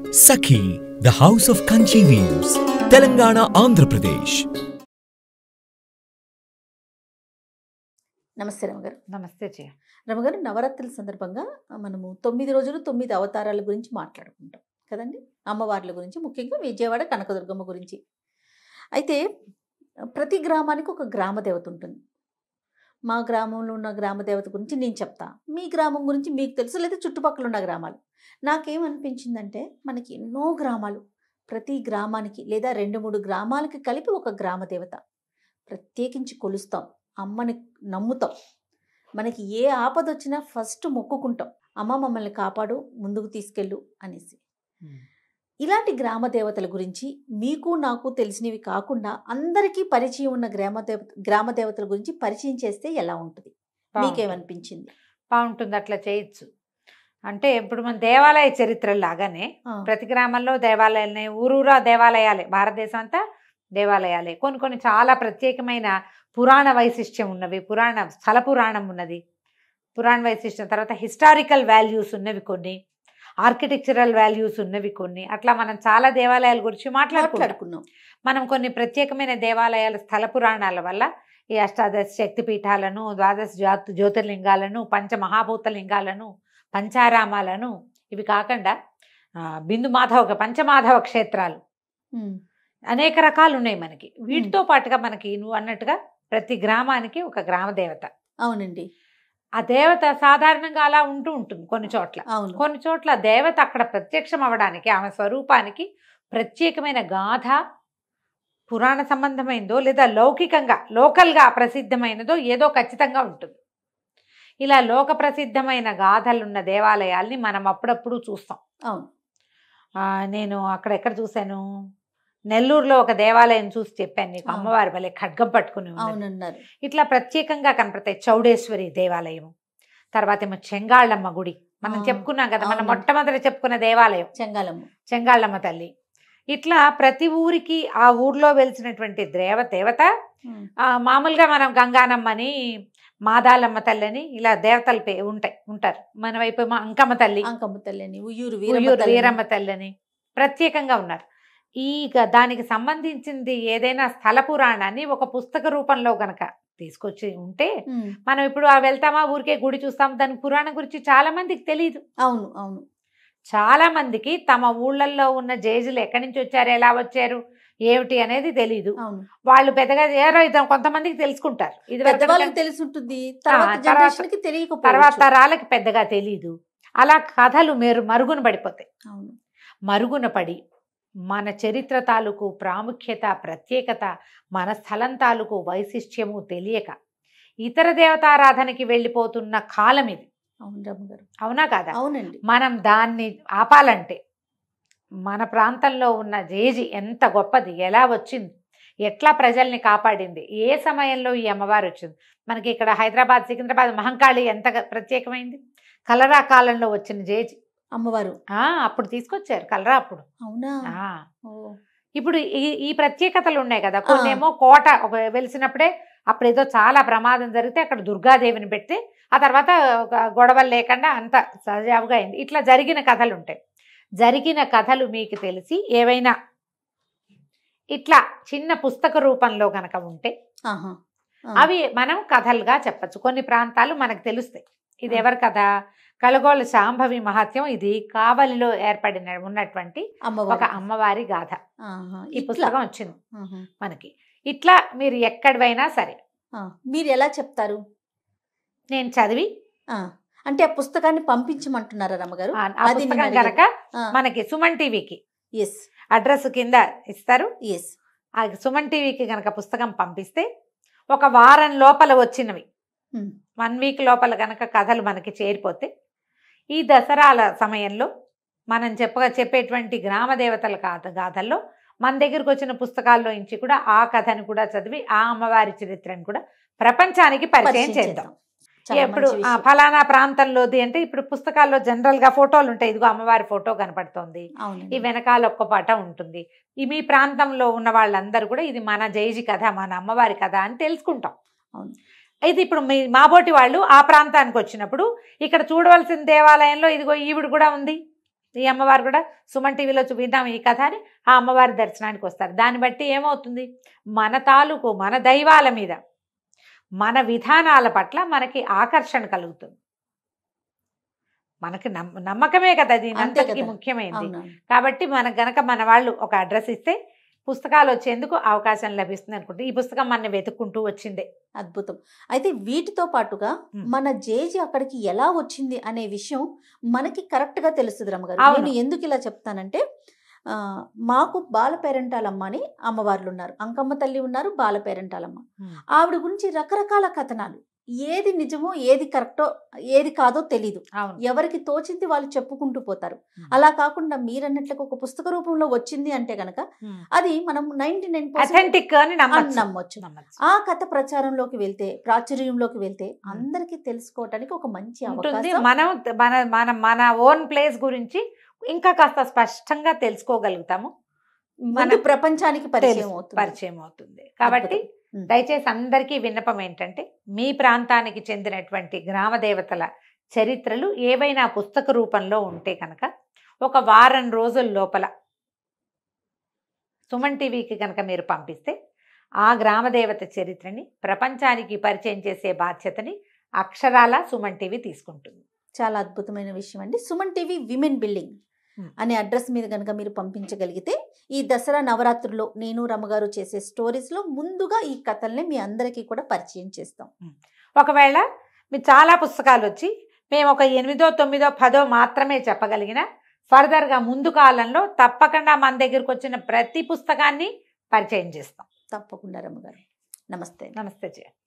Sakhi the house of Kanchi weaves Telangana Andhra Pradesh నమస్తే రమగారు నమస్తే జయ రమగారు నవరాత్రుల సందర్భంగా మనము తొమ్మిది రోజులు తొమ్మిది అవతారాల గురించి మాట్లాడుకుంటాం కదండి అమ్మవార్ల గురించి ముఖ్యంగా విజయవాడ కనకదుర్గమ్మ గురించి అయితే ప్రతి గ్రామానికి ఒక గ్రామ దేవత ఉంటుంది మా గ్రామంలో ఉన్న గ్రామ దేవత గురించి నేను చెప్తా మీ గ్రామం గురించి మీకు తెలుసు లేదా చుట్టుపక్కల ఉన్న గ్రామాలు నాకేమనిపించిందంటే మనకి ఎన్నో గ్రామాలు ప్రతి గ్రామానికి లేదా రెండు మూడు గ్రామాలకి కలిపి ఒక గ్రామ దేవత ప్రత్యేకించి కొలుస్తాం అమ్మని నమ్ముతాం మనకి ఏ ఆపద వచ్చినా ఫస్ట్ మొక్కుకుంటాం అమ్మ మమ్మల్ని కాపాడు ముందుకు తీసుకెళ్ళు అనేసి ఇలాంటి గ్రామ దేవతల గురించి మీకు నాకు తెలిసినవి కాకుండా అందరికీ పరిచయం ఉన్న గ్రామ దేవత గ్రామ దేవతల గురించి పరిచయం చేస్తే ఎలా ఉంటుంది మీకేమనిపించింది బాగుంటుంది అట్లా చేయొచ్చు అంటే ఇప్పుడు మన దేవాలయ చరిత్ర లాగానే ఆ, ప్రతి గ్రామంలో దేవాలయాలనే ఊరూరా దేవాలయాలే భారతదేశం అంతా దేవాలయాలే కొన్ని కొన్ని చాలా ప్రత్యేకమైన పురాణ వైశిష్ట్యం ఉన్నవి పురాణ స్థల పురాణం ఉన్నది పురాణ వైశిష్ట్యం తర్వాత హిస్టారికల్ వాల్యూస్ ఉన్నవి కొన్ని ఆర్కిటెక్చరల్ వాల్యూస్ ఉన్నవి కొన్ని అట్లా మనం చాలా దేవాలయాల గురించి మాట్లాడుకుంటాం మాట్లాడుకున్నాం మనం కొన్ని ప్రత్యేకమైన దేవాలయాల స్థల పురాణాల వల్ల ఈ అష్టాదశ శక్తి పీఠాలను ద్వాదశ జ్యోతి జ్యోతిర్లింగాలను పంచ మహాభూత లింగాలను పంచారామాలను ఇవి కాకుండా ఆ, బిందు మాధవ పంచమాధవ క్షేత్రాలు ఉమ్, అనేక రకాలు ఉన్నాయి మనకి వీటితో పాటుగా మనకి నువ్వు అన్నట్టుగా ప్రతి గ్రామానికి ఒక గ్రామ దేవత అవునండి ఆ దేవత సాధారణంగా అలా ఉంటూ ఉంటుంది కొన్ని చోట్ల అవును కొన్ని చోట్ల దేవత అక్కడ ప్రత్యక్షం అవ్వడానికి ఆమె స్వరూపానికి ప్రత్యేకమైన గాథ పురాణ సంబంధమైనదో లేదా లౌకికంగా లోకల్గా ప్రసిద్ధమైనదో ఏదో ఖచ్చితంగా ఉంటుంది ఇలా లోక ప్రసిద్ధమైన గాథలున్న దేవాలయాల్ని మనం అప్పుడప్పుడు చూస్తాం అవును ఆ, నేను అక్కడ ఎక్కడ చూశాను నెల్లూరులో ఒక దేవాలయం చూసి చెప్పాను నీకు ఆ. అమ్మవారి వల్లే ఖడ్గం పట్టుకుని ఉన్నది. అవునన్నారు ఇట్లా ప్రత్యేకంగా కనపడతాయి చౌడేశ్వరి దేవాలయం తర్వాత ఏమో చెంగాళ్ళమ్మ గుడి మనం ఆ, చెప్పుకున్నాం కదా మనం అవునండి. మొట్టమొదటి చెప్పుకున్న దేవాలయం చెంగాలమ్మ చెంగాళ్ళమ్మ తల్లి ఇట్లా ప్రతి ఊరికి ఆ ఊర్లో వెలిసినటువంటి దేవ దేవత ఉమ్, ఆ, మామూలుగా మనం గంగానమ్మని మాదాలమ్మ తల్లిని ఇలా దేవతలు పే ఉంటాయి ఉంటారు మన వైపు ఏమో అంకమ్మ తల్లి అంకమ్మ తల్లిని ఉయ్యూరు ఉయ్యూరు వీరమ్మ తల్లిని. వీరమ్మ తల్లిని ప్రత్యేకంగా ఉన్నారు ఈ గ- దానికి సంబంధించింది ఏదైనా స్థల పురాణాన్ని ఒక పుస్తక రూపంలో గనక తీసుకొచ్చి ఉంటే ఉమ్, మనం ఇప్పుడు ఆ వెళ్తామా ఊరికే గుడి చూస్తాం దాని పురాణం గురించి చాలా మందికి తెలియదు అవును అవును చాలా మందికి తమ ఊళ్ళల్లో ఉన్న జేజులు ఎక్కడి నుంచి వచ్చారు ఎలా వచ్చారు ఏమిటి అనేది తెలియదు అవును వాళ్ళు పెద్దగా ఏరో ఇద్దరు కొంతమందికి తెలుసుకుంటారు ఇది పెద్దవాళ్ళకి తెలిసి ఉంటుంది తర్వాత తర్వాత- జనరేషన్ కి తర్వాత తెలియకపోవచ్చు తరాలకి పెద్దగా తెలియదు అలా కథలు మేరు మరుగున పడిపోతాయి అవును మరుగున పడి మన చరిత్ర తాలూకు ప్రాముఖ్యత ప్రత్యేకత మన స్థలం తాలూకు వైశిష్ట్యము తెలియక ఇతర దేవతారాధనకి వెళ్ళిపోతున్న కాలం ఇది అవును రమ్మగారు అవునా కాదా అవునండి మనం దాన్ని ఆపాలంటే మన ప్రాంతంలో ఉన్న జేజి ఎంత గొప్పది ఎలా వచ్చింది ఎట్లా ప్రజల్ని కాపాడింది ఏ సమయంలో ఈ అమ్మవారు వచ్చింది మనకి ఇక్కడ హైదరాబాద్ సికింద్రాబాద్ మహంకాళి ఎంత గ- ప్రత్యేకమైంది కలరా కాలంలో వచ్చిన జేజి అమ్మవారు ఆ, అప్పుడు తీసుకొచ్చారు కలరా అప్పుడు అవునా ఆ. ఓ, ఇప్పుడు ఈ ఈ ప్రత్యేకతలు ఉన్నాయి కదా కొన్ని ఏమో కోట ఒక వెలిసినప్పుడే అప్పుడు ఏదో చాలా ప్రమాదం జరిగితే అక్కడ దుర్గాదేవిని పెడితే ఆ తర్వాత ఒక గొడవలు లేకుండా అంత సజావుగా అయింది ఇట్లా జరిగిన కథలు ఉంటాయి జరిగిన కథలు మీకు తెలిసి ఏవైనా ఇట్లా చిన్న పుస్తక రూపంలో కనుక ఉంటే ఆహా ఆ, అవి మనం కథలుగా చెప్పచ్చు కొన్ని ప్రాంతాలు మనకు తెలుస్తాయి ఇది ఆ. ఎవరి కథ కలగోళ్ళ శాంభవి మహత్యం ఇది కావలిలో ఏర్పడిన ఉన్నటువంటి ఒక అమ్మవారు అమ్మవారి గాథ ఆహా, ఈ ఇట్లా. పుస్తకం వచ్చింది ఆహా, మనకి ఇట్లా మీరు ఎక్కడివైనా సరే ఆ, మీరు ఎలా చెప్తారు నేను చదివి ఆ, అంటే ఆ పుస్తకాన్ని పంపించమంటున్నారా రమ్మగారు ఆ ఆ అది నేను పుస్తకం అడిగేది. కనుక మనకి సుమన్ టీవీకి ఎస్ అడ్రస్ కింద ఇస్తారు ఎస్ ఆ సుమన్ టీవీకి కనుక పుస్తకం పంపిస్తే ఒక వారం లోపల వచ్చినవి వన్ వీక్ లోపల కనుక కథలు మనకి చేరిపోతే ఈ దసరాల సమయంలో మనం చెప్పగా చెప్పేటువంటి గ్రామ దేవతల గాథ గాథల్లో మన దగ్గరకు వచ్చిన పుస్తకాల్లో నుంచి కూడా ఆ కథను కూడా చదివి ఆ అమ్మవారి చరిత్రను కూడా ప్రపంచానికి పరిచయం చేద్దాం ఎప్పుడు ఆ ఫలానా ప్రాంతంలోది అంటే ఇప్పుడు పుస్తకాల్లో జనరల్ గా ఫోటోలు ఉంటాయి ఇదిగో అమ్మవారి ఫోటో కనపడుతోంది ఈ వెనకాల ఒక్క పాట ఉంటుంది ఈ మీ ప్రాంతంలో ఉన్న వాళ్ళందరూ కూడా ఇది మన జైజి కథ మన అమ్మవారి కథ అని తెలుసుకుంటాం అవును. అయితే ఇప్పుడు మీ మాబోటి వాళ్ళు ఆ ప్రాంతానికి వచ్చినప్పుడు ఇక్కడ చూడవలసిన దేవాలయంలో ఇదిగో ఈవిడ కూడా ఉంది ఈ అమ్మవారు కూడా సుమన్ టీవీలో చూపిద్దాం ఈ కథ అని ఆ అమ్మవారి దర్శనానికి వస్తారు దాన్ని బట్టి ఏమవుతుంది మన తాలూకు మన దైవాల మీద మన విధానాల పట్ల మనకి ఆకర్షణ కలుగుతుంది మనకి నమ్మ నమ్మకమే కదా దీని అంతే అంతటికి కదా. ముఖ్యమైనది అవునవును కాబట్టి మనకు గనక మన వాళ్ళు ఒక అడ్రస్ ఇస్తే పుస్తకాలు వచ్చేందుకు అవకాశం లభిస్తుంది అనుకుంటే ఈ పుస్తకం మన వెతుక్కుంటూ వచ్చిందే అద్భుతం అయితే వీటితో పాటుగా మ్. మన జేజి అక్కడికి ఎలా వచ్చింది అనే విషయం మనకి కరెక్ట్ గా తెలుస్తుంది రమ్మగారు అవును. నేను ఎందుకు ఇలా చెప్తానంటే ఆ, మాకు బాల పేరెంటాలమ్మ అని అమ్మవార్లు ఉన్నారు అంకమ్మ తల్లి ఉన్నారు బాల పేరెంటాలమ్మ ఆవిడ గురించి రకరకాల కథనాలు ఏది నిజమో ఏది కరెక్టో ఏది కాదో తెలీదు అవును ఎవరికి తోచింది వాళ్ళు చెప్పుకుంటూ పోతారు మ్. అలా కాకుండా మీరన్నట్లుగా ఒక పుస్తక రూపంలో వచ్చింది అంటే గనక అది మనం నైన్టీ నైన్ అథెంటిక్ అని నమ్మచ్చు నమ్మొచ్చు నమ్మచ్చు ఆ కథ ప్రచారంలోకి వెళ్తే ప్రాచుర్యంలోకి వెళ్తే అందరికీ తెలుసుకోవటానికి ఒక మంచి ఉంటుంది అవకాశం మనం మన మన మన ఓన్ ప్లేస్ గురించి ఇంకా కాస్త స్పష్టంగా తెలుసుకోగలుగుతాము మన ముందు ప్రపంచానికి పరిచయం తెలుసు, అవుతుంది పరిచయం అవుతుంది కాబట్టి అద్భుతం. ఉమ్. దయచేసి అందరికీ విన్నపం ఏంటంటే మీ ప్రాంతానికి చెందినటువంటి గ్రామ దేవతల చరిత్రలు ఏవైనా పుస్తక రూపంలో ఉంటే కనుక ఒక వారం రోజుల లోపల సుమన్ టీవీకి కనుక మీరు పంపిస్తే ఆ గ్రామ దేవత చరిత్రని ప్రపంచానికి పరిచయం చేసే బాధ్యతని అక్షరాల సుమన్ టీవీ తీసుకుంటుంది చాలా అద్భుతమైన విషయం అండి Suman TV women building um. అనే అడ్రస్ మీద కనుక మీరు పంపించగలిగితే ఈ దసరా నవరాత్రుల్లో నేను రమ్మగారు చేసే స్టోరీస్ లో ముందుగా ఈ కథల్ని మీ అందరికీ కూడా పరిచయం చేస్తాం ఒకవేళ మీరు చాలా పుస్తకాలు వచ్చి మేము ఒక ఎనిమిదో తొమ్మిదో పదో మాత్రమే చెప్పగలిగిన ఫర్దర్గా ముందు కాలంలో తప్పకుండా మన దగ్గరికి వచ్చిన ప్రతి పుస్తకాన్ని పరిచయం చేస్తాం తప్పకుండా రమ్మగారు నమస్తే నమస్తే జయ